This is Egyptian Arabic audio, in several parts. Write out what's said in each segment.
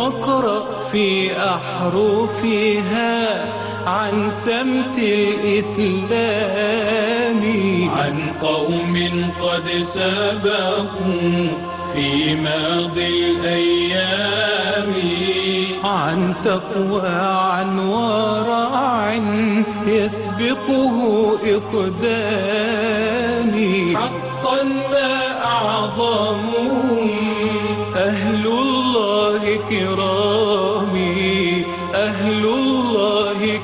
واقرأ في أحرفها عن سمت الإسلام عن قوم قد سبقوا في ماضي الأيام عن تقوى عن ورع يسبقه إقدامي حقا ما أعظمهم أهل الله كرامي أهل الله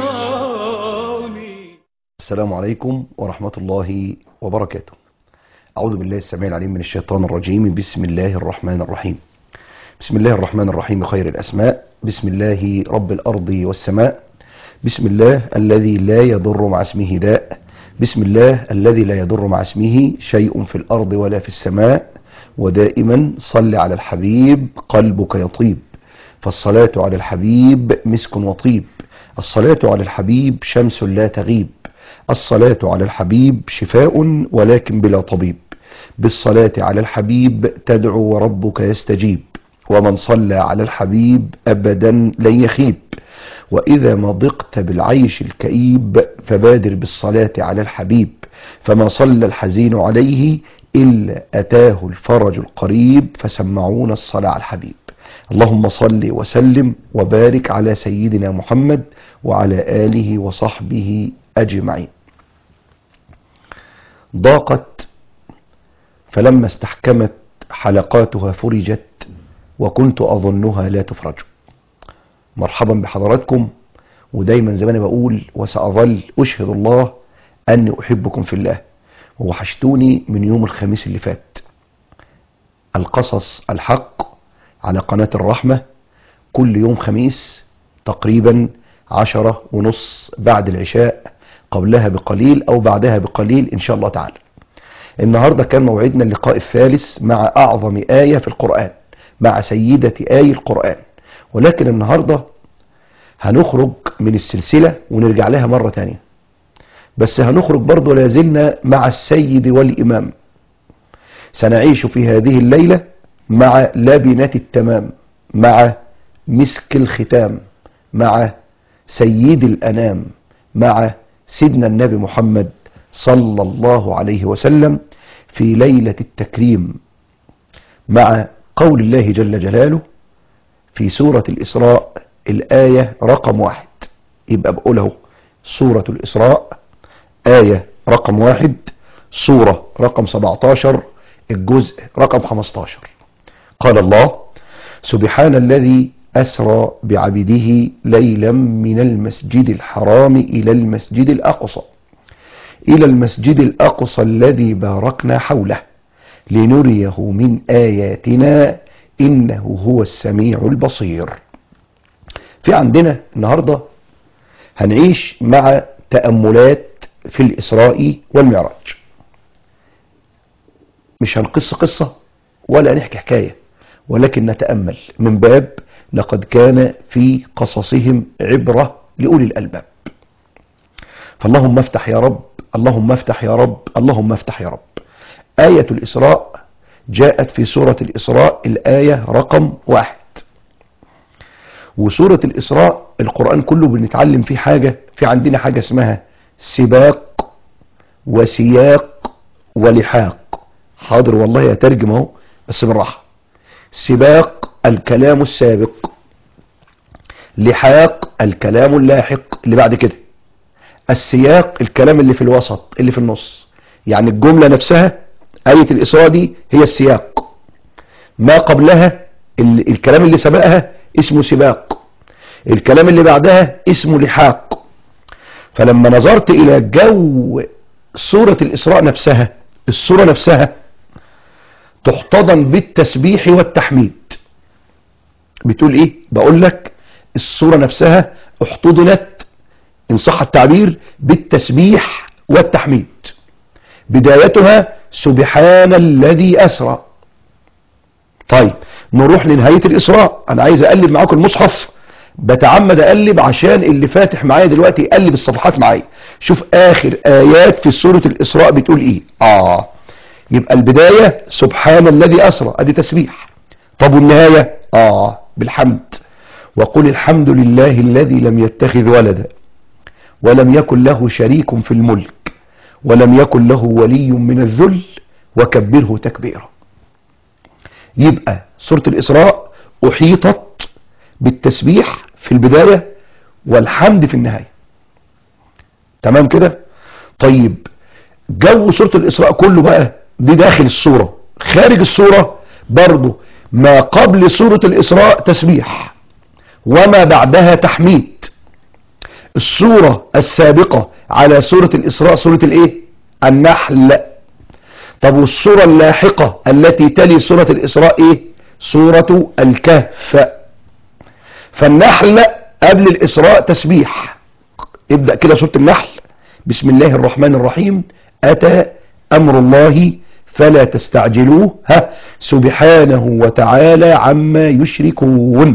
كرامي السلام عليكم ورحمة الله وبركاته أعوذ بالله السميع العليم من الشيطان الرجيم بسم الله الرحمن الرحيم بسم الله الرحمن الرحيم خير الأسماء بسم الله رب الأرض والسماء بسم الله الذي لا يضر مع اسمه داء بسم الله الذي لا يضر مع اسمه شيء في الأرض ولا في السماء ودائما صل على الحبيب قلبك يطيب فالصلاة على الحبيب مسك وطيب الصلاة على الحبيب شمس لا تغيب الصلاة على الحبيب شفاء ولكن بلا طبيب بالصلاة على الحبيب تدعو وربك يستجيب ومن صلى على الحبيب أبدا لن يخيب وإذا ما ضقت بالعيش الكئيب فبادر بالصلاة على الحبيب فما صلى الحزين عليه إلا أتاه الفرج القريب فسمعون الصلاة على الحبيب اللهم صل وسلم وبارك على سيدنا محمد وعلى آله وصحبه أجمعين ضاقت فلما استحكمت حلقاتها فرجت وكنت أظنها لا تفرج مرحبا بحضراتكم ودايما زي ما انا بقول وسأظل أشهد الله أني أحبكم في الله ووحشتوني من يوم الخميس اللي فات القصص الحق على قناة الرحمة كل يوم خميس تقريبا عشرة ونص بعد العشاء قبلها بقليل أو بعدها بقليل إن شاء الله تعالى النهاردة كان موعدنا اللقاء الثالث مع أعظم آية في القرآن مع سيدة آي القرآن ولكن النهاردة هنخرج من السلسلة ونرجع لها مرة تانية بس هنخرج برضو لازلنا مع السيد والإمام سنعيش في هذه الليلة مع لبنة التمام مع مسك الختام مع سيد الأنام مع سيدنا النبي محمد صلى الله عليه وسلم في ليلة التكريم مع قول الله جل جلاله في سورة الإسراء الآية رقم واحد يبقى بقوله سورة الإسراء آية رقم واحد سورة رقم 17 الجزء رقم 15 قال الله سبحان الذي أسرى بعبده ليلا من المسجد الحرام إلى المسجد الأقصى إلى المسجد الأقصى الذي باركنا حوله لنريه من آياتنا إنه هو السميع البصير في عندنا النهاردة هنعيش مع تأملات في الإسراء والمعراج مش هنقص قصة ولا نحكي حكاية ولكن نتأمل من باب لقد كان في قصصهم عبرة لأولي الألباب فاللهم افتح يا رب اللهم افتح يا رب اللهم افتح يا رب آية الإسراء جاءت في سورة الإسراء الآية رقم واحد وسورة الإسراء القرآن كله بنتعلم فيه حاجة في عندنا حاجة اسمها سباق وسياق ولحاق حاضر والله يا ترجم اهو بس بالراحة سباق الكلام السابق لحاق الكلام اللاحق اللي بعد كده السياق الكلام اللي في الوسط اللي في النص يعني الجملة نفسها آية الإسراء دي هي السياق ما قبلها الكلام اللي سبقها اسمه سباق الكلام اللي بعدها اسمه لحاق فلما نظرت إلى جو سورة الإسراء نفسها السورة نفسها تحتضن بالتسبيح والتحميد بتقول ايه بقول لك السورة نفسها احتضنت ان صح التعبير بالتسبيح والتحميد بدايتها سبحان الذي أسرى طيب نروح لنهاية الإسراء أنا عايز أقلب معاكم المصحف بتعمد أقلب عشان اللي فاتح معايا دلوقتي يقلب الصفحات معايا شوف آخر آيات في سورة الإسراء بتقول إيه آه يبقى البداية سبحان الذي أسرى أدي تسبيح طب والنهاية آه بالحمد وقل الحمد لله الذي لم يتخذ ولدا ولم يكن له شريك في الملك ولم يكن له ولي من الذل وكبره تكبيرا يبقى سورة الإسراء أحيطت بالتسبيح في البداية والحمد في النهاية تمام كده طيب جو سورة الإسراء كله بقى دي داخل السورة خارج السورة برضو ما قبل سورة الإسراء تسبيح وما بعدها تحميد السورة السابقة على سورة الإسراء سورة الإيه النحل طب والسورة اللاحقة التي تلي سورة الإسراء إيه سورة الكهف فالنحل قبل الإسراء تسبيح ابدأ كده سورة النحل بسم الله الرحمن الرحيم أتى أمر الله فلا تستعجلوه ها سبحانه وتعالى عما يشركون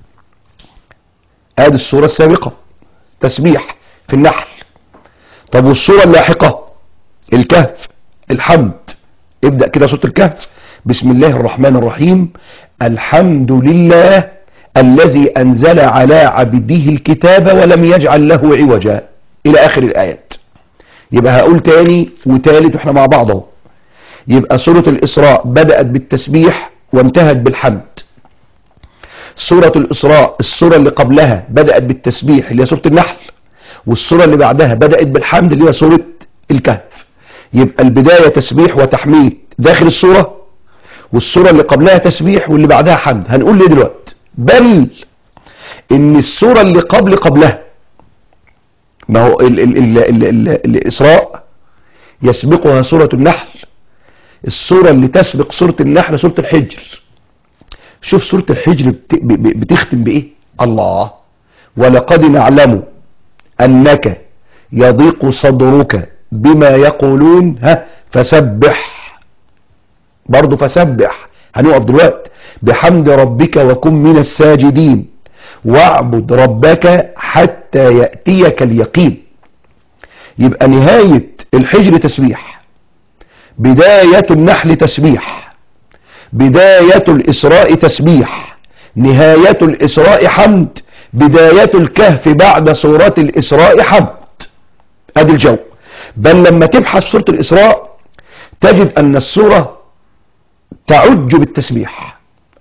ادي السورة السابقة تسبيح في النحل طب والسورة اللاحقة الكهف الحمد ابدأ كده سورة الكهف بسم الله الرحمن الرحيم الحمد لله الذي أنزل على عبده الكتاب ولم يجعل له عوجا إلى آخر الآيات يبقى هقول تاني وتالت واحنا مع بعض اهو يبقى سورة الإسراء بدأت بالتسبيح وانتهت بالحمد سورة الإسراء السورة اللي قبلها بدأت بالتسبيح اللي هي سورة النحل والسورة اللي بعدها بدأت بالحمد اللي هي سورة الكهف يبقى البداية تسبيح وتحميد داخل السورة والسورة اللي قبلها تسبيح واللي بعدها حمد هنقول ليه دلوقتي بل ان السورة اللي قبل قبلها ما هو ال ال ال ال ال الإسراء يسبقها سورة النحل السورة اللي تسبق سورة النحل سورة الحجر شوف سورة الحجر بت- ب- ب- بتختم بإيه الله ولقد نعلم أنك يضيق صدرك بما يقولون ها فسبح برضو فسبح هنقف دلوقتي بحمد ربك وكن من الساجدين واعبد ربك حتى يأتيك اليقين يبقى نهاية الحجر تسبيح بداية النحل تسبيح بداية الإسراء تسبيح نهاية الإسراء حمد بداية الكهف بعد سورة الإسراء حمد ادي الجو بل لما تبحث سورة الإسراء تجد أن السورة تعج بالتسبيح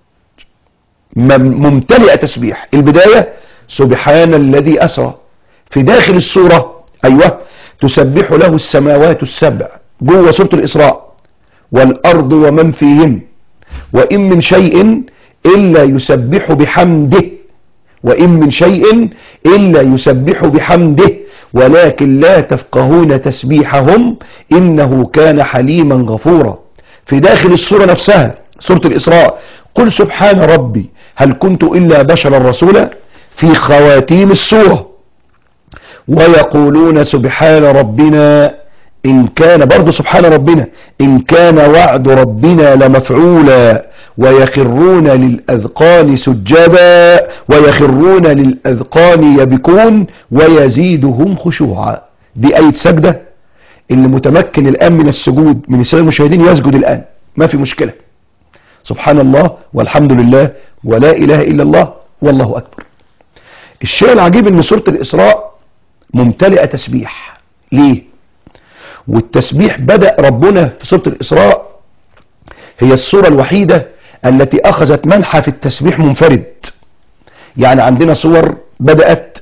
مم- ممتلئة تسبيح البداية سبحان الذي أسرى في داخل السورة أيوة تسبح له السماوات السبع جوه سورة الإسراء والأرض ومن فيهن وإن من شيء إلا يسبح بحمده وإن من شيء إلا يسبح بحمده ولكن لا تفقهون تسبيحهم إنه كان حليما غفورا في داخل السورة نفسها سورة الإسراء قل سبحان ربي هل كنت إلا بشرا رسولا في خواتيم السورة ويقولون سبحان ربنا إن كان برضو سبحان ربنا إن كان وعد ربنا لمفعولا ويخرون للأذقان سجدا ويخرون للأذقان يبكون ويزيدهم خشوعا دي آية سجدة اللي متمكن الآن من السجود من السادة المشاهدين يسجد الآن ما في مشكلة سبحان الله والحمد لله ولا إله إلا الله والله أكبر الشيء العجيب ان سورة الإسراء ممتلئة تسبيح ليه والتسبيح بدأ ربنا في سورة الإسراء هي السورة الوحيدة التي أخذت منحى في التسبيح منفرد يعني عندنا صور بدأت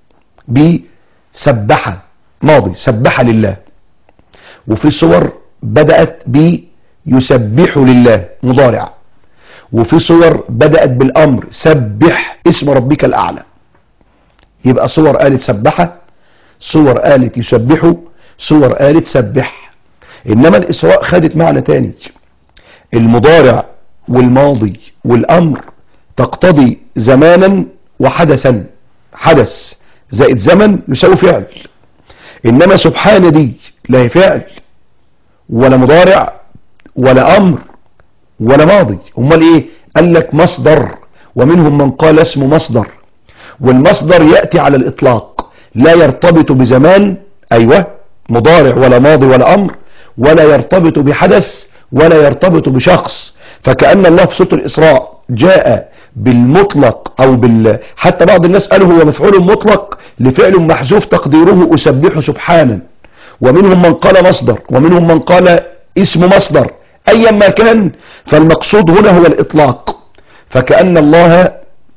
بسبحة ماضي سبحة لله وفي صور بدأت بيسبح لله مضارع وفي صور بدأت بالأمر سبح اسم ربك الأعلى يبقى صور قالت سبحة صور قالت يسبحوا صور قالت سبح إنما الإسراء خدت معنى تاني المضارع والماضي والأمر تقتضي زمانا وحدثا حدث زائد زمن يساوي فعل إنما سبحان دي لا هي فعل ولا مضارع ولا أمر ولا ماضي امال ايه قال لك مصدر ومنهم من قال اسمه مصدر والمصدر يأتي على الإطلاق لا يرتبط بزمان أيوة مضارع ولا ماضي ولا أمر ولا يرتبط بحدث ولا يرتبط بشخص فكأن الله في سورة الإسراء جاء بالمطلق او بال حتى بعض الناس قالوا هو مفعول مطلق لفعل محذوف تقديره اسبح سبحانا ومنهم من قال مصدر ومنهم من قال اسم مصدر ايا ما كان فالمقصود هنا هو الاطلاق فكأن الله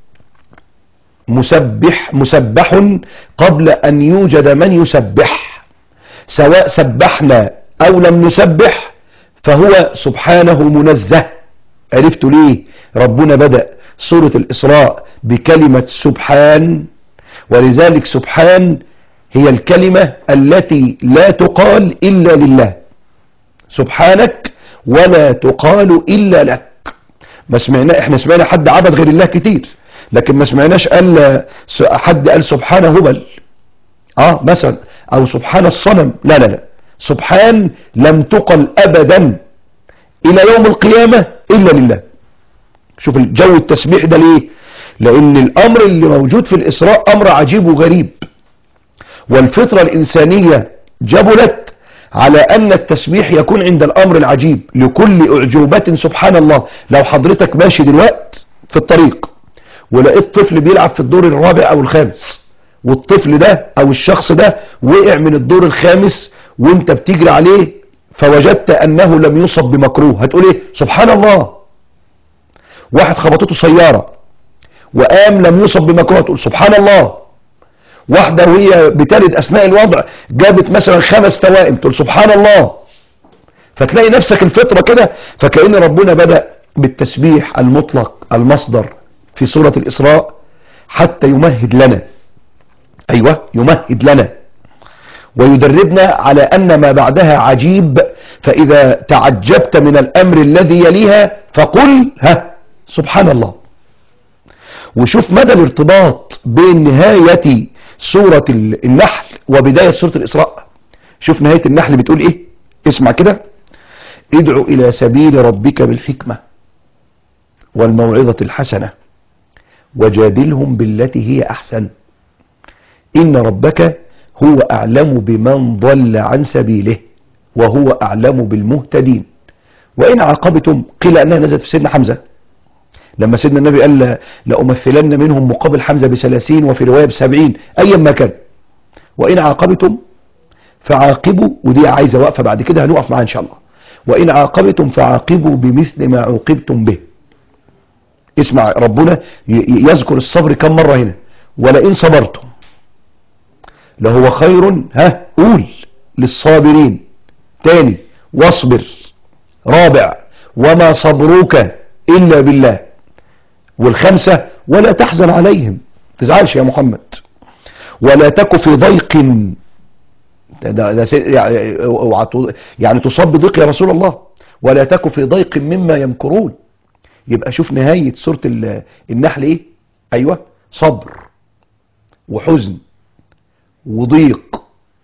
مسبح مسبح قبل ان يوجد من يسبح سواء سبحنا او لم نسبح فهو سبحانه منزه عرفت ليه ربنا بدأ سورة الإسراء بكلمة سبحان ولذلك سبحان هي الكلمة التي لا تقال إلا لله سبحانك ولا تقال إلا لك ما سمعنا احنا سمعنا حد عبد غير الله كتير لكن ما سمعناش قال حد قال سبحان هبل اه مثلا او سبحان الصنم لا لا لا سبحان لم تقل ابدا الى يوم القيامة الا لله شوف الجو التسبيح ده ليه لان الامر اللي موجود في الاسراء امر عجيب وغريب والفطرة الانسانية جبلت على ان التسبيح يكون عند الامر العجيب لكل اعجوبة سبحان الله لو حضرتك ماشي دلوقت في الطريق ولقيت طفل بيلعب في الدور الرابع او الخامس والطفل ده او الشخص ده وقع من الدور الخامس وانت بتجري عليه فوجدت انه لم يصب بمكروه هتقول ايه سبحان الله واحد خبطته سيارة وقام لم يصب بمكروه تقول سبحان الله واحدة وهي بتلد اثناء الوضع جابت مثلا خمس توائم تقول سبحان الله فتلاقي نفسك الفطرة كده فكأن ربنا بدأ بالتسبيح المطلق المصدر في سورة الإسراء حتى يمهد لنا أيوة يمهد لنا ويدربنا على أن ما بعدها عجيب فإذا تعجبت من الأمر الذي يليها فقل ها سبحان الله وشوف مدى الارتباط بين نهاية سورة النحل وبداية سورة الإسراء شوف نهاية النحل بتقول إيه اسمع كده ادعو إلى سبيل ربك بالحكمة والموعظة الحسنة وجادلهم بالتي هي أحسن إن ربك هو أعلم بمن ضل عن سبيله وهو أعلم بالمهتدين وإن عاقبتم قيل أنها نزلت في سيدنا حمزة لما سيدنا النبي قال لأمثلن منهم مقابل حمزة بثلاثين وفي رواية بسبعين أيا ما كان وإن عاقبتم فعاقبوا ودي عايزة وقفة بعد كده هنقف معاها إن شاء الله وإن عاقبتم فعاقبوا بمثل ما عوقبتم به اسمع ربنا يذكر الصبر كم مرة هنا ولئن صبرتم لهو خير ها قول للصابرين تاني واصبر رابع وما صبروك إلا بالله والخمسة ولا تحزن عليهم تزعلش يا محمد ولا تك في ضيق ده ده يعني, يعني تصاب بضيق يا رسول الله ولا تك في ضيق مما يمكرون يبقى شوف نهاية سورة النحل ايه ايوه صبر وحزن وضيق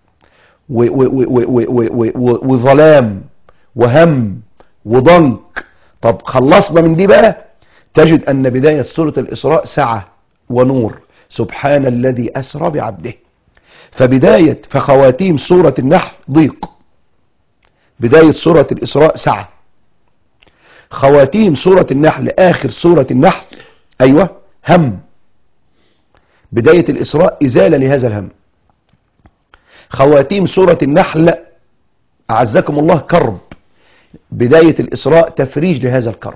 وظلام وهم وضنك طب خلصنا من دي بقى تجد ان بداية سورة الاسراء سعة ونور سبحان الذي اسرى بعبده فبداية فخواتيم سورة النحل ضيق بداية سورة الاسراء سعة خواتيم سورة النحل آخر سورة النحل أيوة هم بداية الإسراء إزالة لهذا الهم خواتيم سورة النحل أعزكم الله كرب بداية الإسراء تفريج لهذا الكرب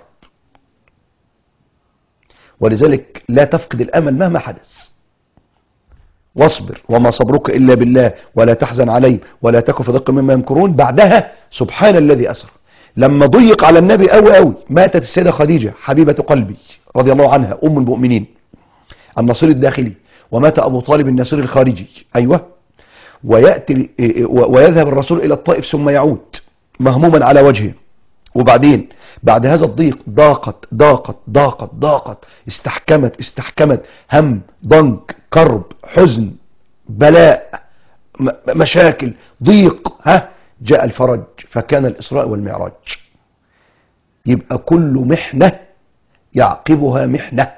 ولذلك لا تفقد الأمل مهما حدث واصبر وما صبرك إلا بالله ولا تحزن عليه ولا تكن في ضيق مما يمكرون بعدها سبحان الذي أسرى لما ضيق على النبي قوي قوي ماتت السيدة خديجة حبيبة قلبي رضي الله عنها أم المؤمنين النصير الداخلي ومات أبو طالب النصير الخارجي أيوة ويأتي ويذهب الرسول إلى الطائف ثم يعود مهموما على وجهه وبعدين بعد هذا الضيق ضاقت ضاقت ضاقت ضاقت استحكمت استحكمت هم ضنك كرب حزن بلاء مشاكل ضيق ها جاء الفرج فكان الإسراء والمعراج يبقى كل محنة يعقبها محنة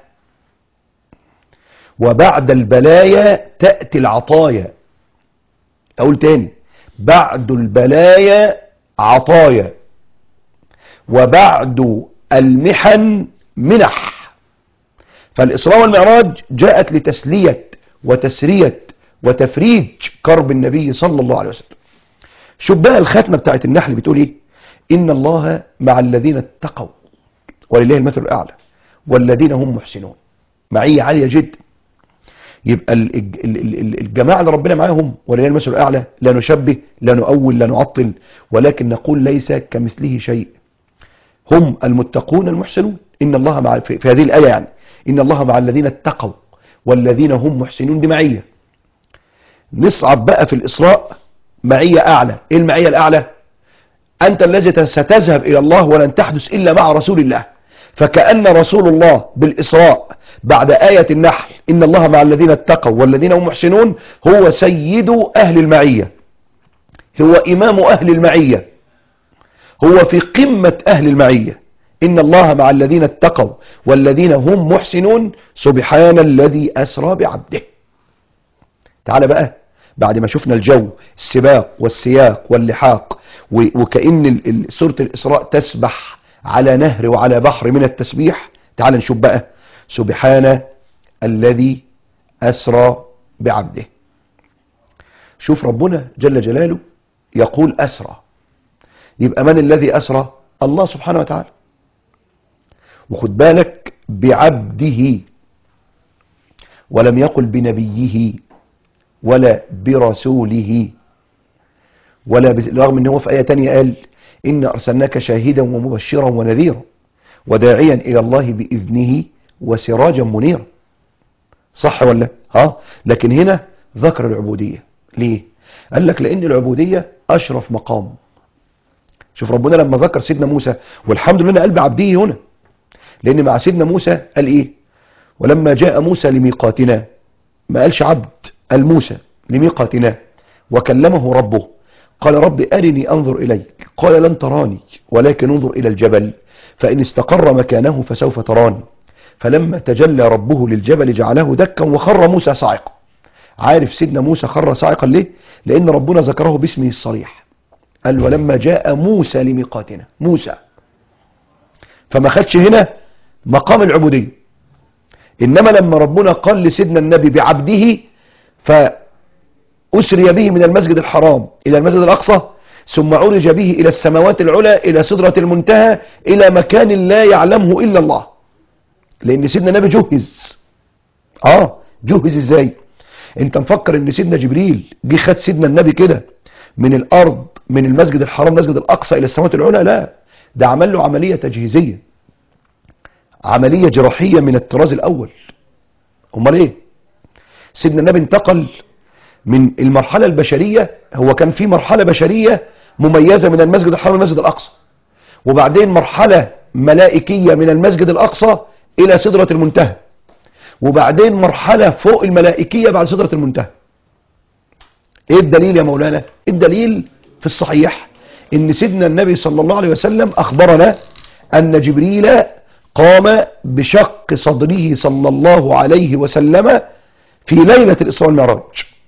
وبعد البلايا تأتي العطايا أقول تاني بعد البلايا عطايا وبعد المحن منح فالإسراء والمعراج جاءت لتسلية وتسرية وتفريج كرب النبي صلى الله عليه وسلم شوف بقى الختمة بتاعت النحل بتقول ايه إن الله مع الذين اتقوا ولله المثل الأعلى والذين هم محسنون معية عالية جدا يبقى ال- ال- ال- ال- الجماعة اللي ربنا معاهم ولله المثل الأعلى لا نشبه لا نؤول لا نعطل ولكن نقول ليس كمثله شيء هم المتقون المحسنون إن الله مع في في هذه الآية يعني إن الله مع الذين اتقوا والذين هم محسنون دي معية نصعد بقى في الإسراء معية أعلى إيه المعية الأعلى أنت الذي ستذهب إلى الله ولن تحدث إلا مع رسول الله فكأن رسول الله بالإسراء بعد آية النحل إن الله مع الذين اتقوا والذين هم محسنون هو سيد أهل المعية هو إمام أهل المعية هو في قمة أهل المعية إن الله مع الذين اتقوا والذين هم محسنون سبحان الذي أسرى بعبده تعال بقى بعد ما شفنا الجو السباق والسياق واللحاق و- وكأن ال- ال- سورة الإسراء تسبح على نهر وعلى بحر من التسبيح تعال نشوف بقى سبحان الذي أسرى بعبده شوف ربنا جل جلاله يقول أسرى يبقى من الذي أسرى الله سبحانه وتعالى وخد بالك بعبده ولم يقل بنبيه ولا برسوله ولا بس... رغم ان هو في آية تانية قال إن أرسلناك شاهدا ومبشرا ونذيرا وداعيا إلى الله بإذنه وسراجا منيرا صح ولا ها لكن هنا ذكر العبودية ليه قال لك لأن العبودية أشرف مقام شوف ربنا لما ذكر سيدنا موسى والحمد لله قلب عبده هنا لأن مع سيدنا موسى قال إيه ولما جاء موسى لميقاتنا ما قالش عبد قال موسى لميقاتنا وكلمه ربه قال رب أرني أنظر إليك قال لن تراني ولكن انظر إلى الجبل فإن استقر مكانه فسوف تراني فلما تجلى ربه للجبل جعله دكا وخر موسى صاعقا عارف سيدنا موسى خر صاعقا ليه لأن ربنا ذكره باسمه الصريح قال ولما جاء موسى لميقاتنا موسى فما خدش هنا مقام العبودية إنما لما ربنا قال لسيدنا النبي بعبده فأسري به من المسجد الحرام إلى المسجد الأقصى ثم عرج به إلى السماوات العلى إلى سدرة المنتهى إلى مكان لا يعلمه إلا الله لأن سيدنا النبي جهز آه جهز إزاي أنت مفكر أن سيدنا جبريل جه خد سيدنا النبي كده من الأرض من المسجد الحرام المسجد الأقصى إلى السماوات العلى لا ده عمل له عملية تجهيزية عملية جراحية من الطراز الأول أمال إيه سيدنا النبي انتقل من المرحلة البشرية هو كان في مرحلة بشرية مميزة من المسجد الحرام المسجد الأقصى وبعدين مرحلة ملائكية من المسجد الأقصى إلى سدرة المنتهى وبعدين مرحلة فوق الملائكية بعد سدرة المنتهى ايه الدليل يا مولانا الدليل في الصحيح ان سيدنا النبي صلى الله عليه وسلم اخبرنا ان جبريل قام بشق صدره صلى الله عليه وسلم في ليلة الإسراء والمعراج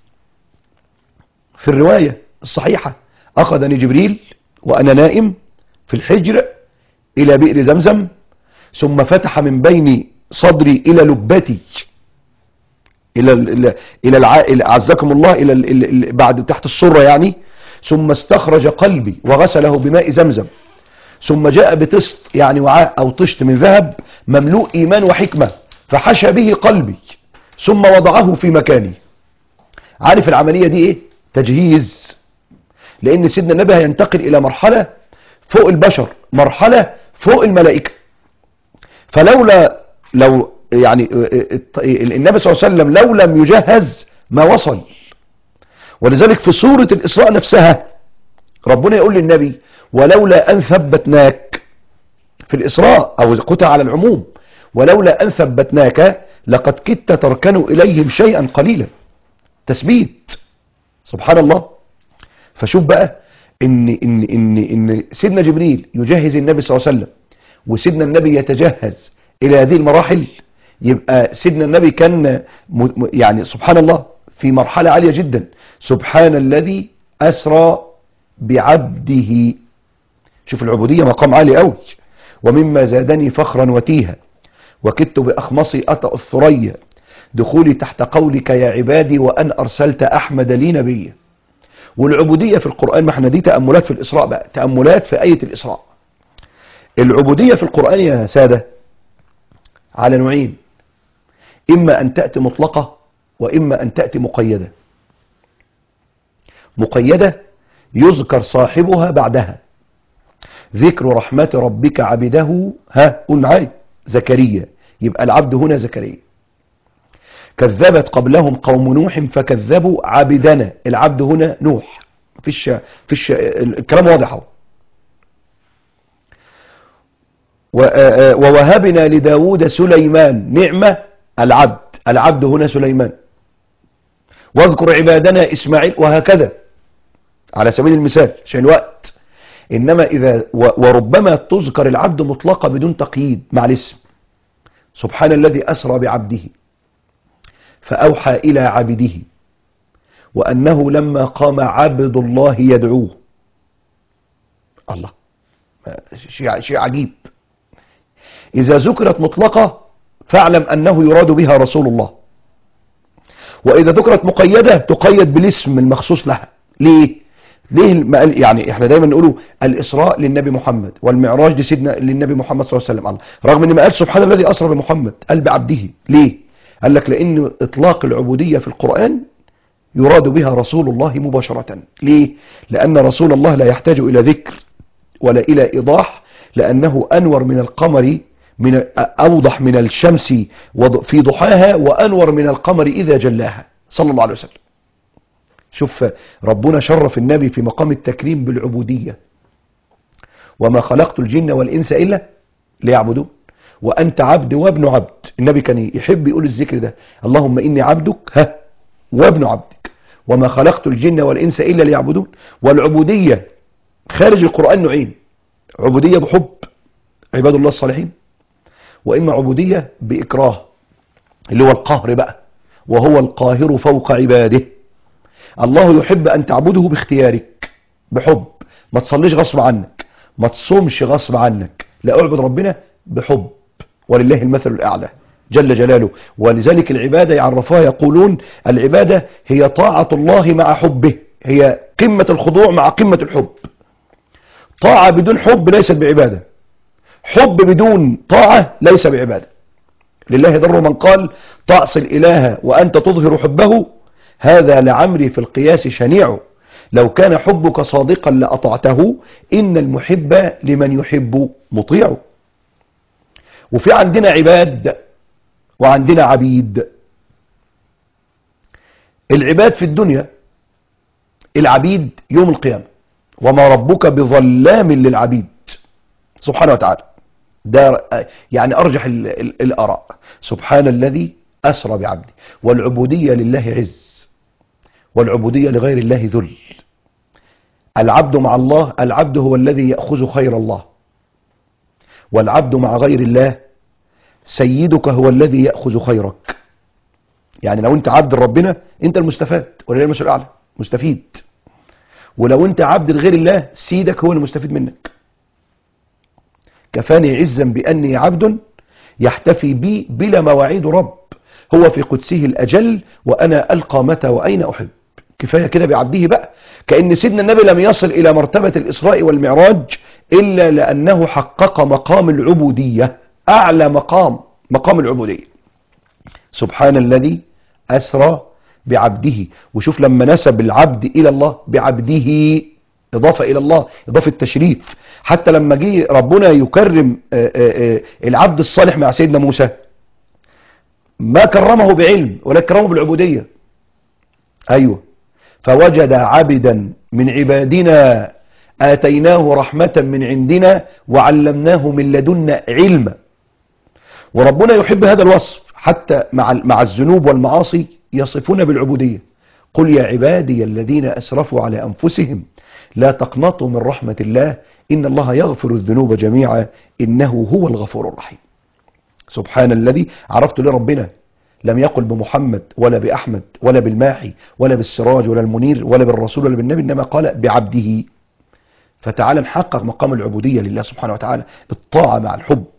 في الرواية الصحيحة أخذني جبريل وأنا نائم في الحجر إلى بئر زمزم ثم فتح من بين صدري إلى لبتي إلى إلى إلى الع... عزكم الله إلى ال... ال... بعد تحت السرة يعني ثم استخرج قلبي وغسله بماء زمزم ثم جاء بطست يعني وعاء أو طشت من ذهب مملوء إيمان وحكمة فحشى به قلبي ثم وضعه في مكاني عارف العملية دي إيه تجهيز لأن سيدنا النبي هينتقل إلى مرحلة فوق البشر مرحلة فوق الملائكة فلولا لو يعني النبي صلى الله عليه وسلم لو لم يجهز ما وصل ولذلك في سورة الإسراء نفسها ربنا يقول للنبي ولولا أن ثبتناك في الإسراء أو قطع على العموم ولولا أن ثبتناك لقد كدت تركن إليهم شيئا قليلا تثبيت سبحان الله فشوف بقى إن, إن, إن, إن سيدنا جبريل يجهز النبي صلى الله عليه وسلم وسيدنا النبي يتجهز إلى هذه المراحل يبقى سيدنا النبي كان يعني سبحان الله في مرحلة عالية جدا سبحان الذي أسرى بعبده شوف العبودية مقام عالي قوي ومما زادني فخرا وتيها وكدت بأخمصي أطأ الثريا دخولي تحت قولك يا عبادي وأن أرسلت أحمد لي نبيا والعبودية في القرآن ما احنا دي تأملات في الإسراء بقى تأملات في آية الإسراء العبودية في القرآن يا سادة على نوعين إما أن تأتي مطلقة وإما أن تأتي مقيدة مقيدة يذكر صاحبها بعدها ذكر رحمة ربك عبده ها قول معايا زكريا يبقى العبد هنا زكريا كذبت قبلهم قوم نوح فكذبوا عبدنا العبد هنا نوح فيش فيش الكلام واضح اهو ووهبنا لداود سليمان نعمة العبد العبد هنا سليمان واذكر عبادنا إسماعيل وهكذا على سبيل المثال عشان الوقت إنما إذا وربما تذكر العبد مطلقة بدون تقييد مع الاسم سبحان الذي أسرى بعبده فأوحى إلى عبده وأنه لما قام عبد الله يدعوه الله شيء شيء عجيب إذا ذكرت مطلقة فاعلم أنه يراد بها رسول الله وإذا ذكرت مقيدة تقيد بالاسم المخصوص لها ليه؟ ليه يعني احنا دايما نقوله الإسراء للنبي محمد والمعراج لسيدنا للنبي محمد صلى الله عليه وسلم الله رغم ان ما قال سبحان الذي أسرى بمحمد قال بعبده ليه؟ قال لك لأن إطلاق العبودية في القرآن يراد بها رسول الله مباشرة ليه؟ لأن رسول الله لا يحتاج إلى ذكر ولا إلى إيضاح لأنه أنور من القمر من أوضح من الشمس في ضحاها وأنور من القمر إذا جلاها صلى الله عليه وسلم شوف ربنا شرف النبي في مقام التكريم بالعبودية وما خلقت الجن والإنس إلا ليعبدون وأنت عبد وابن عبد النبي كان يحب يقول الذكر ده اللهم إني عبدك ها وابن عبدك وما خلقت الجن والإنس إلا ليعبدون والعبودية خارج القرآن نوعين عبودية بحب عباد الله الصالحين وإما عبودية بإكراه اللي هو القهر بقى وهو القاهر فوق عباده الله يحب أن تعبده باختيارك بحب ما تصليش غصب عنك ما تصومش غصب عنك لا اعبد ربنا بحب ولله المثل الأعلى جل جلاله ولذلك العبادة يعرفوها يقولون العبادة هي طاعة الله مع حبه هي قمة الخضوع مع قمة الحب طاعة بدون حب ليست بعبادة حب بدون طاعة ليس بعبادة لله ضر من قال تعصي الإله وأنت تظهر حبه هذا لعمري في القياس شنيع لو كان حبك صادقا لأطعته إن المحب لمن يحب مطيع وفي عندنا عباد وعندنا عبيد العباد في الدنيا العبيد يوم القيامة وما ربك بظلام للعبيد سبحانه وتعالى ده يعني أرجح الأراء سبحان الذي أسرى بعبده والعبودية لله عز والعبودية لغير الله ذل العبد مع الله العبد هو الذي يأخذ خير الله والعبد مع غير الله سيدك هو الذي يأخذ خيرك يعني لو انت عبد ربنا انت المستفاد ولله المثل الاعلى مستفيد ولو انت عبد لغير الله سيدك هو المستفيد منك كفاني عزا بأني عبد يحتفي بي بلا مواعيد رب هو في قدسه الأجل وأنا ألقى متى وأين أحب كفاية كده بعبده بقى كأن سيدنا النبي لم يصل إلى مرتبة الإسراء والمعراج إلا لأنه حقق مقام العبودية أعلى مقام مقام العبودية سبحان الذي أسرى بعبده وشوف لما نسب العبد إلى الله بعبده إضافة إلى الله إضافة تشريف حتى لما جه ربنا يكرم العبد الصالح مع سيدنا موسى ما كرمه بعلم ولا كرمه بالعبودية أيوه فوجد عبدا من عبادنا آتيناه رحمة من عندنا وعلمناه من لدنا علما وربنا يحب هذا الوصف حتى مع مع الذنوب والمعاصي يصفون بالعبودية قل يا عبادي الذين أسرفوا على أنفسهم لا تقنطوا من رحمة الله إن الله يغفر الذنوب جميعا إنه هو الغفور الرحيم سبحان الذي عرفت لربنا لم يقل بمحمد ولا بأحمد ولا بالماحي ولا بالسراج ولا المنير ولا بالرسول ولا بالنبي إنما قال بعبده فتعالى نحقق مقام العبودية لله سبحانه وتعالى الطاعة مع الحب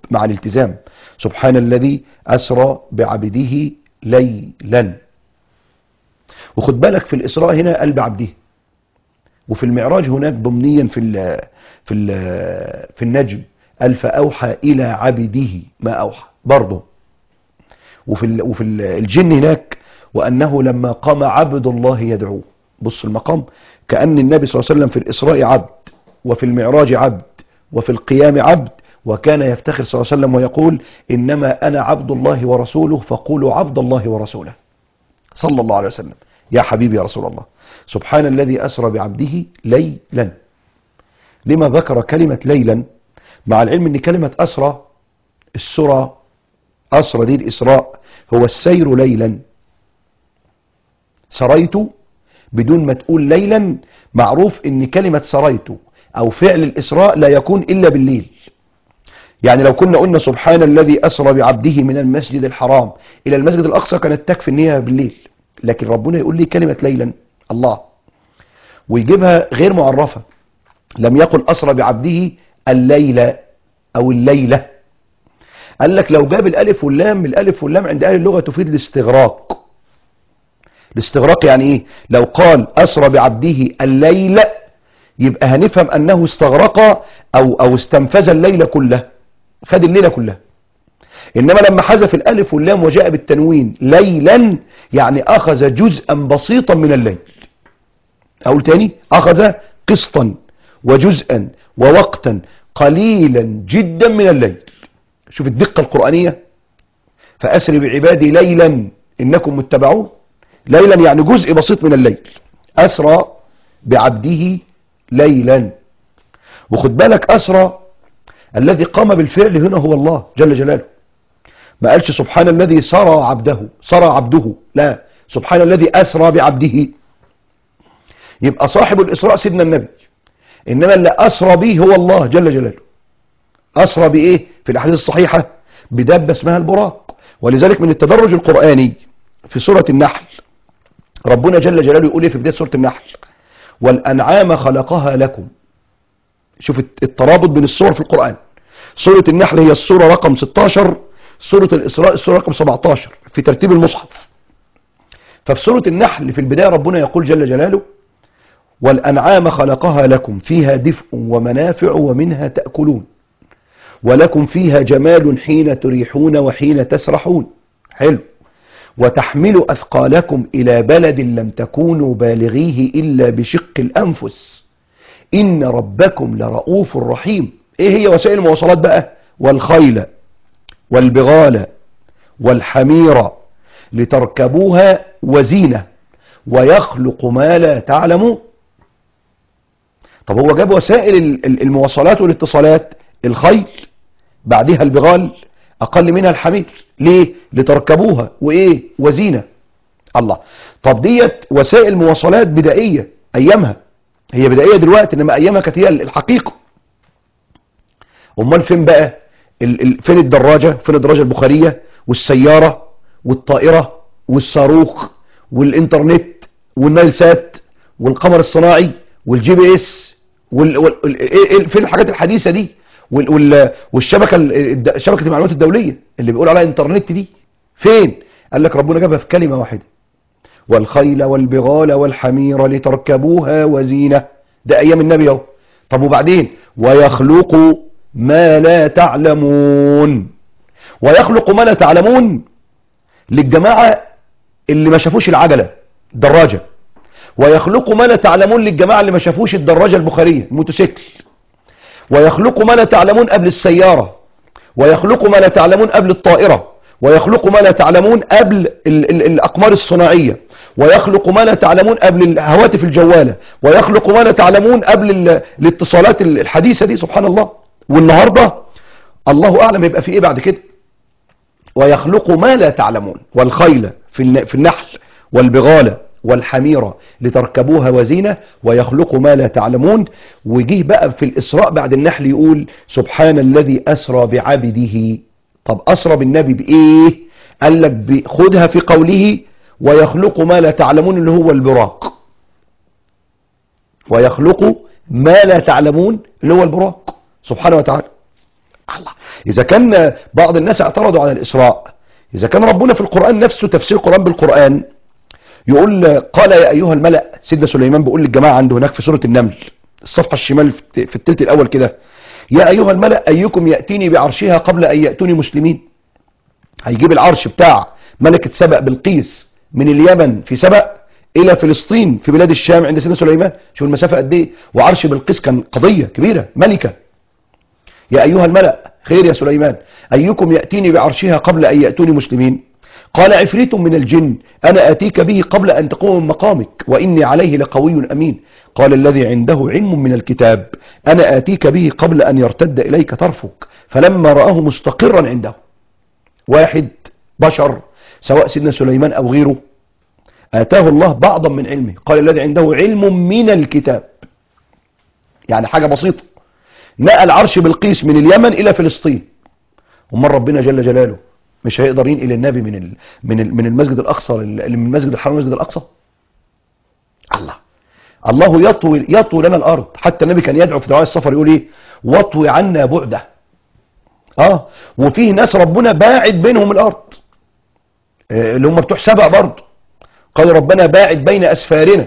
مع الالتزام سبحان الذي أسرى بعبده ليلا وخد بالك في الإسراء هنا قلب عبده وفي المعراج هناك ضمنيا في ال في ال في النجم قال فأوحى إلى عبده ما أوحى برضه وفي ال وفي ال- الجن هناك وأنه لما قام عبد الله يدعوه بص المقام كأن النبي صلى الله عليه وسلم في الإسراء عبد وفي المعراج عبد وفي القيام عبد وكان يفتخر صلى الله عليه وسلم ويقول إنما أنا عبد الله ورسوله فقولوا عبد الله ورسوله صلى الله عليه وسلم يا حبيبي يا رسول الله سبحان الذي أسرى بعبده ليلا لما ذكر كلمة ليلا مع العلم أن كلمة أسرى السرى أسرى دي الإسراء هو السير ليلا سريت بدون ما تقول ليلا معروف ان كلمة سريت او فعل الاسراء لا يكون الا بالليل يعني لو كنا قلنا سبحان الذي اسرى بعبده من المسجد الحرام الى المسجد الاقصى كانت تكفي ان هي بالليل لكن ربنا يقول لي كلمة ليلا الله ويجيبها غير معرفة لم يقل اسرى بعبده الليلة او الليلة قال لك لو جاب الالف واللام الالف واللام عند اهل اللغة تفيد الاستغراق الاستغراق يعني ايه لو قال اسرى بعبده الليل يبقى هنفهم انه استغرق او او استنفذ الليل كله خد الليله كلها انما لما حذف الالف واللام وجاء بالتنوين ليلا يعني اخذ جزءا بسيطا من الليل اقول تاني اخذ قسطا وجزءا ووقتا قليلا جدا من الليل شوف الدقه القرانيه فاسر بعبادي ليلا انكم متبعون ليلا يعني جزء بسيط من الليل أسرى بعبده ليلا وخد بالك أسرى الذي قام بالفعل هنا هو الله جل جلاله ما قالش سبحان الذي سرى عبده سرى عبده لا سبحان الذي أسرى بعبده يبقى صاحب الإسراء سيدنا النبي إنما اللي أسرى به هو الله جل جلاله أسرى بإيه في الأحاديث الصحيحة بدابة اسمها البراق ولذلك من التدرج القرآني في سورة النحل ربنا جل جلاله يقول ايه في بداية سورة النحل والأنعام خلقها لكم شوف الترابط بين السور في القرآن سورة النحل هي السورة رقم 16 سورة الإسراء السورة رقم 17 في ترتيب المصحف ففي سورة النحل في البداية ربنا يقول جل جلاله والأنعام خلقها لكم فيها دفء ومنافع ومنها تأكلون ولكم فيها جمال حين تريحون وحين تسرحون حلو وتحمل أثقالكم إلى بلد لم تكونوا بالغيه إلا بشق الأنفس إن ربكم لرؤوف رحيم إيه هي وسائل المواصلات بقى والخيل والبغال والحمير لتركبوها وزينة ويخلق ما لا تعلمون طب هو جاب وسائل المواصلات والاتصالات الخيل بعدها البغال أقل منها الحمير ليه لتركبوها وإيه وزينة الله طب ديت وسائل مواصلات بدائية أيامها هي بدائية دلوقتي إنما أيامها كانت هي الحقيقة أمال فين بقى ال ال فين الدراجة فين الدراجة البخارية والسيارة والطائرة والصاروخ والإنترنت والنايل سات والقمر الصناعي والجي بي اس وال وال فين الحاجات الحديثة دي والشبكة شبكة المعلومات الدولية اللي بيقول عليها انترنت دي فين قال لك ربنا جابها في كلمة واحدة والخيل والبغال والحمير لتركبوها وزينة ده ايام النبي اهو طب وبعدين ويخلق ما لا تعلمون ويخلق ما لا تعلمون للجماعة اللي ما شافوش العجلة دراجة ويخلق ما لا تعلمون للجماعة اللي ما شافوش الدراجة البخارية الموتوسيكل ويخلق ما لا تعلمون قبل السيارة ويخلق ما لا تعلمون قبل الطائرة ويخلق ما لا تعلمون قبل ال ال الأقمار الصناعية ويخلق ما لا تعلمون قبل الهواتف الجوالة ويخلق ما لا تعلمون قبل الاتصالات الحديثة دي سبحان الله والنهاردة الله أعلم يبقى في إيه بعد كده ويخلق ما لا تعلمون والخيل في في النحل والبغالة والحميرة لتركبوها وزينة ويخلق ما لا تعلمون وجيه بقى في الإسراء بعد النحل يقول سبحان الذي أسرى بعبده طب أسرى بالنبي بإيه قال لك خدها في قوله ويخلق ما لا تعلمون اللي هو البراق ويخلق ما لا تعلمون اللي هو البراق سبحانه وتعالى الله إذا كان بعض الناس اعترضوا على الإسراء إذا كان ربنا في القرآن نفسه تفسير القرآن بالقرآن يقول قال يا أيها الملأ سيدنا سليمان بيقول للجماعة عنده هناك في سورة النمل الصفحة الشمال في في التلت الأول كده يا أيها الملأ أيكم يأتيني بعرشها قبل أن يأتوني مسلمين هيجيب العرش بتاع ملكة سبأ بلقيس من اليمن في سبأ إلى فلسطين في بلاد الشام عند سيدنا سليمان شوف المسافة قد إيه وعرش بلقيس كان قضية كبيرة ملكة يا أيها الملأ خير يا سليمان أيكم يأتيني بعرشها قبل أن يأتوني مسلمين قال عفريت من الجن أنا آتيك به قبل أن تقوم من مقامك وإني عليه لقوي أمين قال الذي عنده علم من الكتاب أنا آتيك به قبل أن يرتد إليك طرفك فلما رآه مستقرا عنده واحد بشر سواء سيدنا سليمان أو غيره آتاه الله بعضا من علمه قال الذي عنده علم من الكتاب يعني حاجة بسيطة نقل عرش بلقيس من اليمن إلى فلسطين ومن ربنا جل جلاله مش هيقدر ينقل النبي من ال من ال من المسجد الأقصى لل- من المسجد الحرام المسجد الأقصى الله الله يطوي يطوي لنا الأرض حتى النبي كان يدعو في دعاء السفر يقول إيه واطوي عنا بعده اه وفيه ناس ربنا باعد بينهم الأرض آه، اللي هم بتوع سبع برضه قال ربنا باعد بين أسفارنا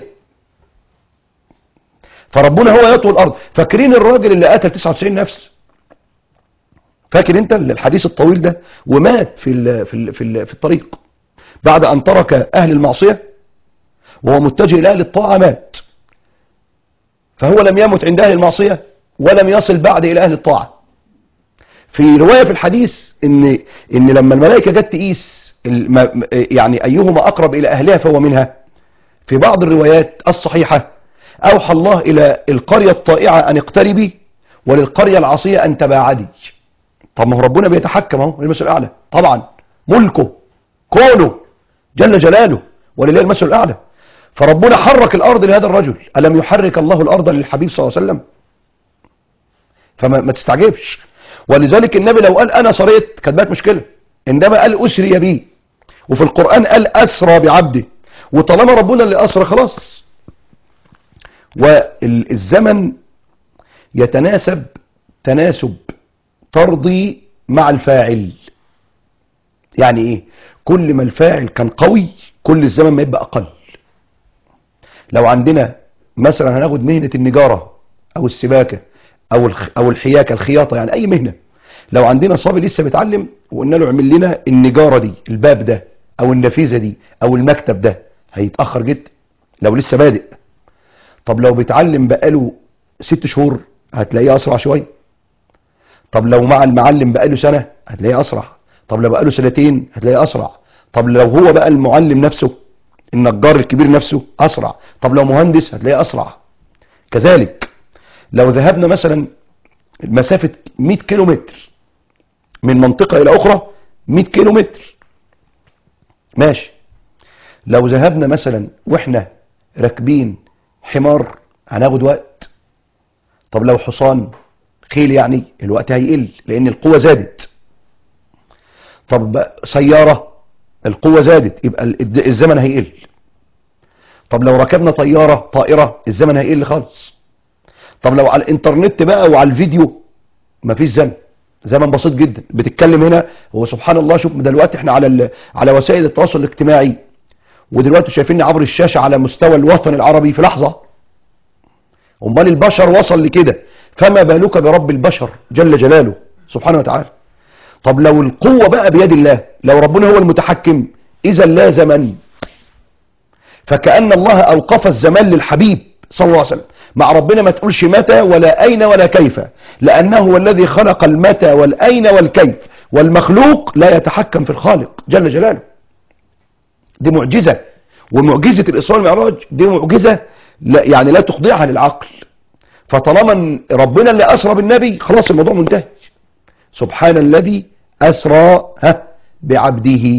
فربنا هو يطوي الأرض فاكرين الراجل اللي قتل 99 نفس فاكر انت الحديث الطويل ده ومات في ال في ال في, ال في الطريق بعد أن ترك أهل المعصية وهو متجه إلى أهل الطاعة مات فهو لم يمت عند أهل المعصية ولم يصل بعد إلى أهل الطاعة في رواية في الحديث إن إن لما الملائكة جت تقيس الم- يعني أيهما أقرب إلى أهلها فهو منها في بعض الروايات الصحيحة أوحى الله إلى القرية الطائعة أن اقتربي وللقرية العاصية أن تباعدي طب ما هو ربنا بيتحكم اهو المثل الأعلى طبعا ملكه كونه جل جلاله ولله المثل الأعلى فربنا حرك الأرض لهذا الرجل ألم يحرك الله الأرض للحبيب صلى الله عليه وسلم فما ما تستعجبش ولذلك النبي لو قال أنا صريت كانت بقت مشكلة إنما قال أسري بي وفي القرآن قال أسرى بعبده وطالما ربنا اللي أسرى خلاص والزمن يتناسب تناسب طردي مع الفاعل يعني ايه كل ما الفاعل كان قوي كل الزمن ما يبقى اقل لو عندنا مثلا هناخد مهنة النجارة او السباكة او الخ... او الحياكة الخياطة يعني اي مهنة لو عندنا صبي لسه بيتعلم وقلنا له اعمل لنا النجارة دي الباب ده او النفيذة دي او المكتب ده هيتأخر جدا لو لسه بادئ طب لو بيتعلم بقاله ست شهور هتلاقيه اسرع شويه طب لو مع المعلم بقاله سنة هتلاقيه أسرع طب لو بقاله سنتين هتلاقيه أسرع طب لو هو بقى المعلم نفسه النجار الكبير نفسه أسرع طب لو مهندس هتلاقيه أسرع كذلك لو ذهبنا مثلا مسافة 100 كيلو متر من منطقة إلى أخرى 100 كيلو متر ماشي لو ذهبنا مثلا وإحنا راكبين حمار هناخد وقت طب لو حصان خيل يعني الوقت هيقل لان القوة زادت طب بقى سيارة القوة زادت يبقى ال- الزمن هيقل طب لو ركبنا طيارة طائرة الزمن هيقل خالص طب لو على الانترنت بقى وعلى الفيديو مفيش زمن زمن بسيط جدا بتتكلم هنا هو سبحان الله شوف دلوقتي احنا على ال- على وسائل التواصل الاجتماعي ودلوقتي شايفيني عبر الشاشة على مستوى الوطن العربي في لحظة امال البشر وصل لكده فما بالك برب البشر جل جلاله سبحانه وتعالى طب لو القوة بقى بيد الله لو ربنا هو المتحكم اذا لا زمن فكأن الله اوقف الزمان للحبيب صلى الله عليه وسلم مع ربنا ما تقولش متى ولا اين ولا كيف لانه هو الذي خلق المتى والاين والكيف والمخلوق لا يتحكم في الخالق جل جلاله دي معجزة ومعجزة الإسراء والمعراج دي معجزة لا يعني لا تخضعها للعقل فطالما إن ربنا اللي أسرى بالنبي خلاص الموضوع منتهي سبحان الذي أسرى ها بعبده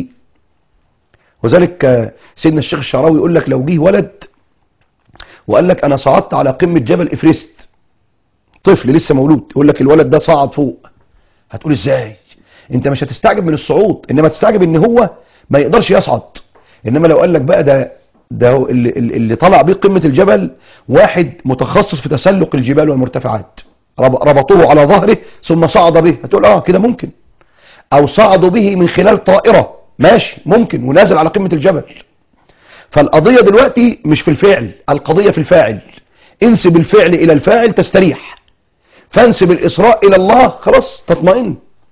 وذلك آه، سيدنا الشيخ الشعراوي يقول لك لو جه ولد وقال لك أنا صعدت على قمة جبل إفرست طفل لسه مولود يقول لك الولد ده صعد فوق هتقول ازاي انت مش هتستعجب من الصعود انما تستعجب ان هو ما يقدرش يصعد انما لو قال لك بقى ده ده هو اللي, اللي طلع بيه قمة الجبل واحد متخصص في تسلق الجبال والمرتفعات رب- ربطوه على ظهره ثم صعد به هتقول اه كده ممكن او صعدوا به من خلال طائرة ماشي ممكن ونازل على قمة الجبل فالقضية دلوقتي مش في الفعل القضية في الفاعل انسب الفعل الى الفاعل تستريح فانسب الاسراء الى الله خلاص تطمئن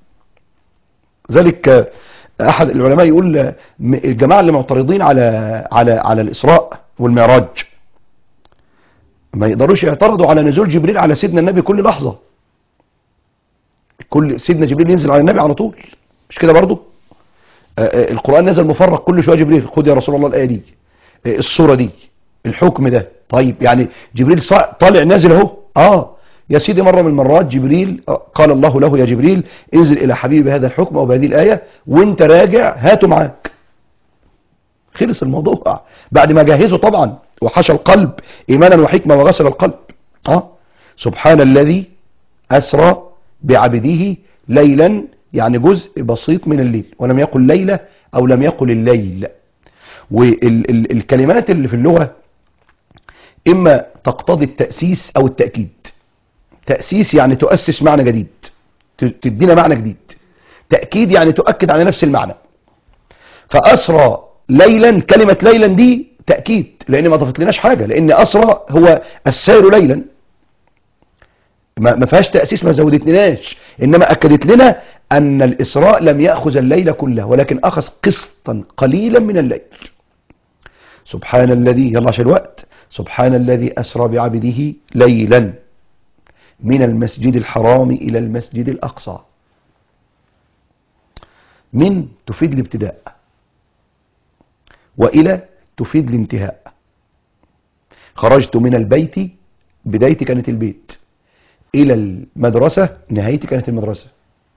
ذلك آه، احد العلماء يقول آه، م- الجماعة اللي معترضين على على على الاسراء والمعراج ما يقدروش يعترضوا على نزول جبريل على سيدنا النبي كل لحظة كل سيدنا جبريل ينزل على النبي على طول مش كده برضو آه، آه، القرآن نزل مفرق كل شوية جبريل خد يا رسول الله الآية دي آه، الصورة دي الحكم ده طيب يعني جبريل صا- طالع نازل اهو اه يا سيدي مرة من المرات جبريل آه، قال الله له يا جبريل انزل إلى حبيبي بهذا الحكم أو بهذه الآية وانت راجع هاته معاك خلص الموضوع بعد ما جهزه طبعا وحشى القلب إيمانا وحكمة وغسل القلب اه سبحان الذي أسرى بعبده ليلا يعني جزء بسيط من الليل ولم يقل ليلة أو لم يقل الليل والكلمات اللي في اللغة إما تقتضي التأسيس أو التأكيد تأسيس يعني تؤسس معنى جديد ت- تدينا معنى جديد تأكيد يعني تؤكد على نفس المعنى فأسرى ليلا كلمة ليلا دي تأكيد لأن ما ضفت لناش حاجة لأن أسرى هو السير ليلا ما ما فيهاش تأسيس ما زودتناش إنما أكدت لنا أن الإسراء لم يأخذ الليل كله ولكن أخذ قسطا قليلا من الليل سبحان الذي يلا عشان الوقت سبحان الذي أسرى بعبده ليلا من المسجد الحرام إلى المسجد الأقصى من تفيد الابتداء وإلى تفيد الانتهاء خرجت من البيت بدايتي كانت البيت إلى المدرسة نهايتي كانت المدرسة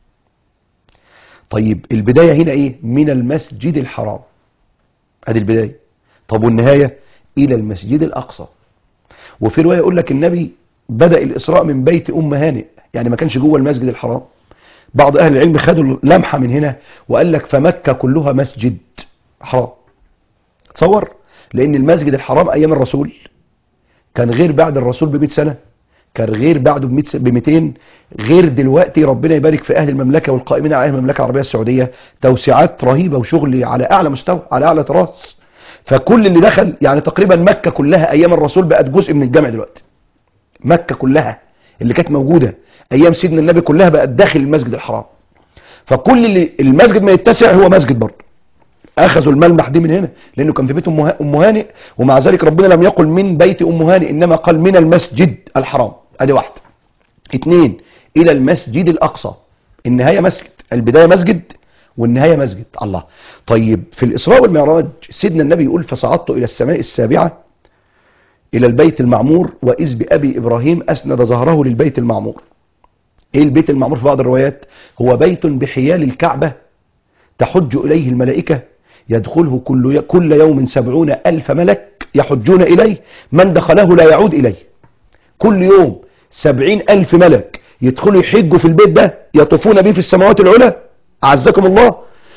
طيب البداية هنا إيه من المسجد الحرام هذه البداية طب والنهاية إلى المسجد الأقصى وفي رواية يقول لك النبي بدأ الإسراء من بيت أم هانئ يعني ما كانش جوه المسجد الحرام بعض أهل العلم خدوا لمحة من هنا وقال لك فمكة كلها مسجد حرام تصور لأن المسجد الحرام أيام الرسول كان غير بعد الرسول ب 100 سنة كان غير بعده ب 200 غير دلوقتي ربنا يبارك في أهل المملكة والقائمين على أهل المملكة العربية السعودية توسعات رهيبة وشغل على أعلى مستوى على أعلى تراس فكل اللي دخل يعني تقريبا مكة كلها أيام الرسول بقت جزء من الجامع دلوقتي مكة كلها اللي كانت موجودة أيام سيدنا النبي كلها بقت داخل المسجد الحرام فكل اللي المسجد ما يتسع هو مسجد برضه اخذوا الملمح دي من هنا لانه كان في بيت ام ام هانئ ومع ذلك ربنا لم يقل من بيت ام هانئ انما قال من المسجد الحرام ادي واحده اثنين الى المسجد الاقصى النهايه مسجد البدايه مسجد والنهايه مسجد الله طيب في الاسراء والمعراج سيدنا النبي يقول فصعدت الى السماء السابعه الى البيت المعمور واذ بابي ابراهيم اسند ظهره للبيت المعمور ايه البيت المعمور في بعض الروايات هو بيت بحيال الكعبه تحج اليه الملائكه يدخله كل كل يوم سبعون ألف ملك يحجون إليه من دخله لا يعود إليه كل يوم سبعين ألف ملك يدخلوا يحجوا في البيت ده يطوفون به في السماوات العلى أعزكم الله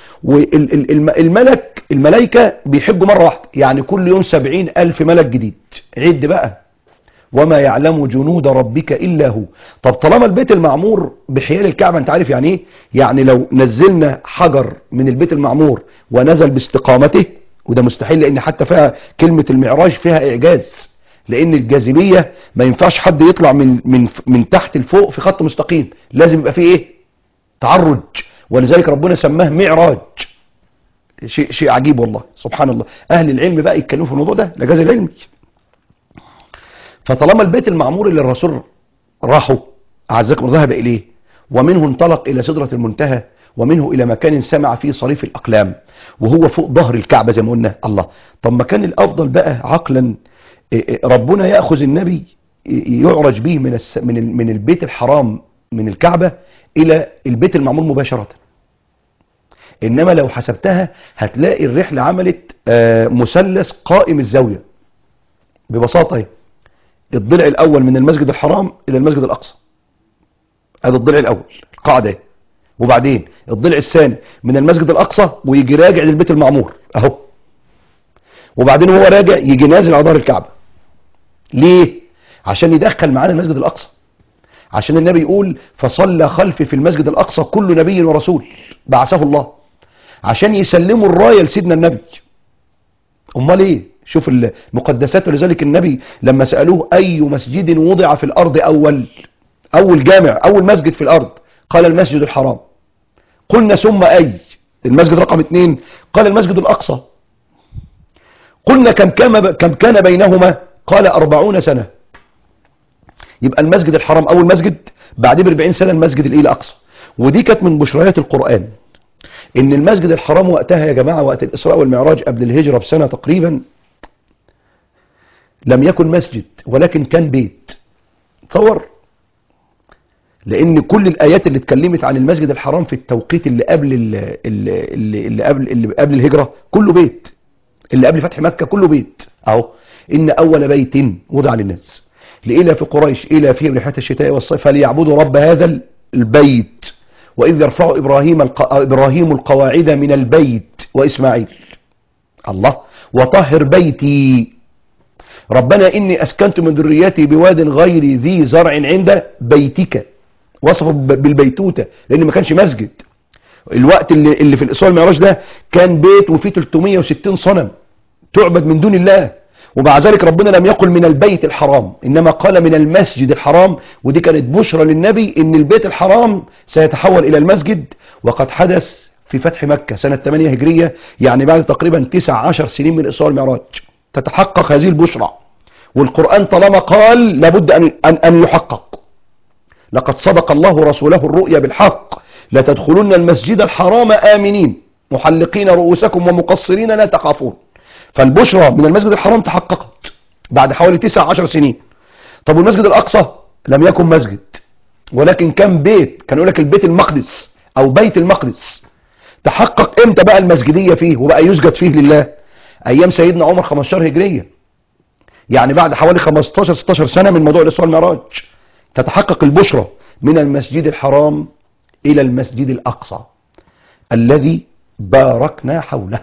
والملك الملائكة بيحجوا مرة واحدة يعني كل يوم سبعين ألف ملك جديد عد بقى وما يعلم جنود ربك إلا هو طب طالما البيت المعمور بحيال الكعبة انت عارف يعني ايه يعني لو نزلنا حجر من البيت المعمور ونزل باستقامته وده مستحيل لان حتى فيها كلمة المعراج فيها اعجاز لان الجاذبية ما ينفعش حد يطلع من من من تحت لفوق في خط مستقيم لازم يبقى فيه ايه تعرج ولذلك ربنا سماه معراج شيء شيء عجيب والله سبحان الله اهل العلم بقى يتكلموا في الموضوع ده لجاز العلمي فطالما البيت المعمور اللي الرسول راحوا أعزكم ذهب إليه ومنه انطلق إلى سدرة المنتهى ومنه إلى مكان سمع فيه صريف الأقلام وهو فوق ظهر الكعبة زي ما قلنا الله طب ما كان الأفضل بقى عقلا ربنا يأخذ النبي يعرج به من الس... من ال... من البيت الحرام من الكعبة إلى البيت المعمور مباشرة إنما لو حسبتها هتلاقي الرحلة عملت مثلث قائم الزاوية ببساطة اهي الضلع الاول من المسجد الحرام الى المسجد الاقصى هذا الضلع الاول القاعده وبعدين الضلع الثاني من المسجد الاقصى ويجي راجع للبيت المعمور اهو وبعدين وهو راجع يجي نازل على ظهر الكعبه ليه عشان يدخل معانا المسجد الاقصى عشان النبي يقول فصلى خلفي في المسجد الأقصى كل نبي ورسول بعثه الله عشان يسلموا الراية لسيدنا النبي امال ايه شوف المقدسات ولذلك النبي لما سألوه أي مسجد وضع في الأرض أول أول جامع أول مسجد في الأرض قال المسجد الحرام قلنا ثم أي المسجد رقم اثنين قال المسجد الأقصى قلنا كم كان, كم كان بينهما قال أربعون سنة يبقى المسجد الحرام أول مسجد بعدين ب 40 سنة المسجد الإيه الأقصى ودي كانت من بشريات القرآن إن المسجد الحرام وقتها يا جماعة وقت الإسراء والمعراج قبل الهجرة بسنة تقريبا لم يكن مسجد ولكن كان بيت تصور لان كل الايات اللي اتكلمت عن المسجد الحرام في التوقيت اللي قبل اللي, اللي, اللي قبل اللي قبل الهجره كله بيت اللي قبل فتح مكه كله بيت اهو ان اول بيت وضع للناس لإلى في قريش إلى فيهم رحلة الشتاء والصيف فليعبدوا رب هذا البيت وإذ يرفع إبراهيم, الق... إبراهيم القواعد من البيت وإسماعيل الله وطهر بيتي ربنا إني أسكنت من ذريتي بواد غير ذي زرع عند بيتك وصفه بالبيتوتة لأن ما كانش مسجد الوقت اللي, اللي في الإسراء المعراج ده كان بيت وفيه 360 صنم تعبد من دون الله ومع ذلك ربنا لم يقل من البيت الحرام إنما قال من المسجد الحرام ودي كانت بشرى للنبي إن البيت الحرام سيتحول إلى المسجد وقد حدث في فتح مكة سنة 8 هجرية يعني بعد تقريبا 19 سنين من الإسراء والمعراج تتحقق هذه البشرى والقرآن طالما قال لابد أن, أن, أن يحقق لقد صدق الله رسوله الرؤيا بالحق لتدخلن المسجد الحرام آمنين محلقين رؤوسكم ومقصرين لا تخافون فالبشرى من المسجد الحرام تحققت بعد حوالي 19 سنين طب والمسجد الأقصى لم يكن مسجد ولكن كان بيت كان يقول لك البيت المقدس أو بيت المقدس تحقق امتى بقى المسجدية فيه وبقى يسجد فيه لله أيام سيدنا عمر 15 هجرية يعني بعد حوالي 15-16 سنة من موضوع الإسراء والمعراج تتحقق البشرى من المسجد الحرام إلى المسجد الأقصى الذي باركنا حوله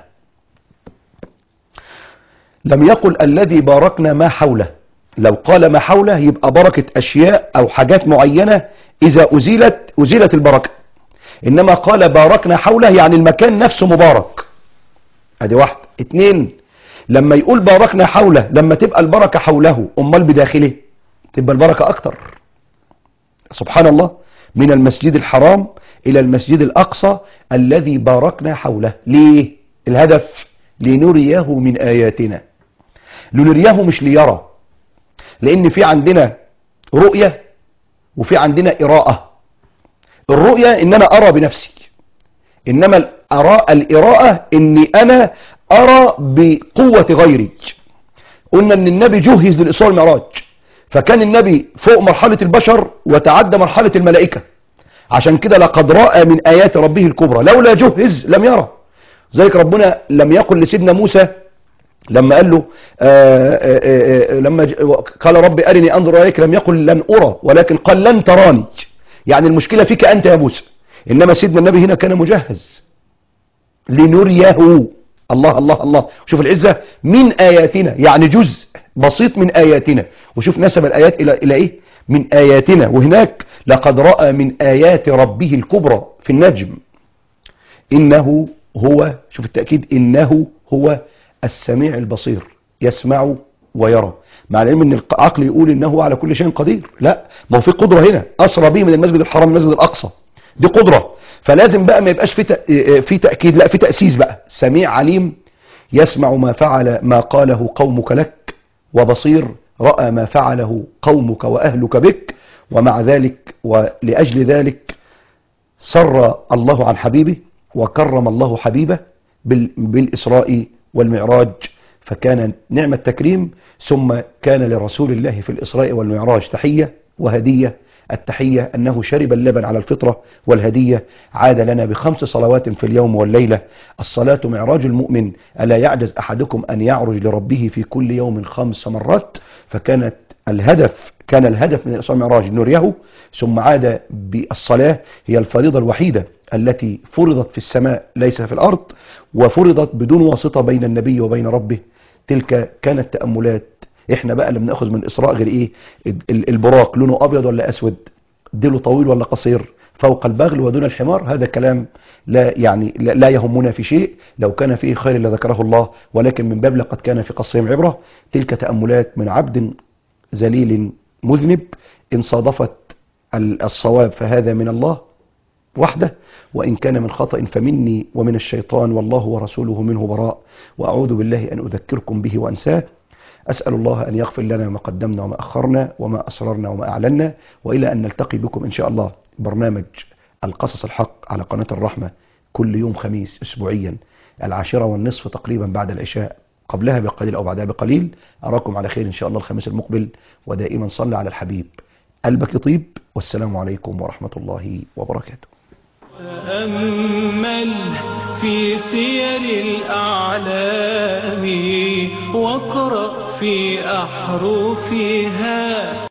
لم يقل الذي باركنا ما حوله لو قال ما حوله يبقى بركة أشياء أو حاجات معينة إذا أزيلت أزيلت البركة إنما قال باركنا حوله يعني المكان نفسه مبارك ادي واحد اتنين لما يقول باركنا حوله لما تبقى البركة حوله أمال بداخله تبقى البركة أكتر سبحان الله من المسجد الحرام إلى المسجد الأقصى الذي باركنا حوله ليه الهدف لنريه من آياتنا لنريه مش ليرى لأن في عندنا رؤية وفي عندنا إراءة الرؤية إن أنا أرى بنفسي إنما الأراء الإراءة إني أنا أرى بقوة غيري قلنا أن النبي جهز للإسراء والمعراج فكان النبي فوق مرحلة البشر وتعدى مرحلة الملائكة عشان كده لقد رأى من آيات ربه الكبرى لولا جهز لم يرى ذلك ربنا لم يقل لسيدنا موسى لما قال له آآ آآ لما قال ربي أرني أنظر إليك لم يقل لن أرى ولكن قال لن تراني يعني المشكلة فيك أنت يا موسى إنما سيدنا النبي هنا كان مجهز لنريه الله الله الله شوف العزة من آياتنا يعني جزء بسيط من آياتنا وشوف نسب الآيات إلى, إلى إيه من آياتنا وهناك لقد رأى من آيات ربه الكبرى في النجم إنه هو شوف التأكيد إنه هو السميع البصير يسمع ويرى مع العلم ان العقل يقول انه على كل شيء قدير لا ما هو في قدرة هنا اسرى به من المسجد الحرام المسجد الاقصى دي قدرة فلازم بقى ما يبقاش في في تأكيد لا في تأسيس بقى سميع عليم يسمع ما فعل ما قاله قومك لك وبصير رأى ما فعله قومك وأهلك بك ومع ذلك ولأجل ذلك سر الله عن حبيبه وكرم الله حبيبه بالإسراء والمعراج فكان نعم التكريم ثم كان لرسول الله في الإسراء والمعراج تحية وهدية التحية أنه شرب اللبن على الفطرة والهدية عاد لنا بخمس صلوات في اليوم والليلة الصلاة معراج المؤمن ألا يعجز أحدكم أن يعرج لربه في كل يوم خمس مرات فكانت الهدف كان الهدف من الإسراء والمعراج نريه ثم عاد بالصلاة هي الفريضة الوحيدة التي فرضت في السماء ليس في الأرض وفرضت بدون واسطة بين النبي وبين ربه تلك كانت تأملات احنا بقى اللي بناخذ من الإسراء غير ايه البراق لونه أبيض ولا أسود ديله طويل ولا قصير فوق البغل ودون الحمار هذا كلام لا يعني لا لا يهمنا في شيء لو كان فيه خير لذكره الله ولكن من باب لقد كان في قصرهم عبرة تلك تأملات من عبد ذليل مذنب إن صادفت ال- الصواب فهذا من الله وحده وإن كان من خطأ فمني ومن الشيطان والله ورسوله منه براء وأعوذ بالله أن أذكركم به وأنساه أسأل الله أن يغفر لنا ما قدمنا وما أخرنا وما أسررنا وما أعلنا وإلى أن نلتقي بكم إن شاء الله برنامج القصص الحق على قناة الرحمة كل يوم خميس أسبوعيا العاشرة والنصف تقريبا بعد العشاء قبلها بقليل أو بعدها بقليل أراكم على خير إن شاء الله الخميس المقبل ودائما صل على الحبيب قلبك يطيب والسلام عليكم ورحمة الله وبركاته تأمل في سير الأعلام واقرأ في أحرفها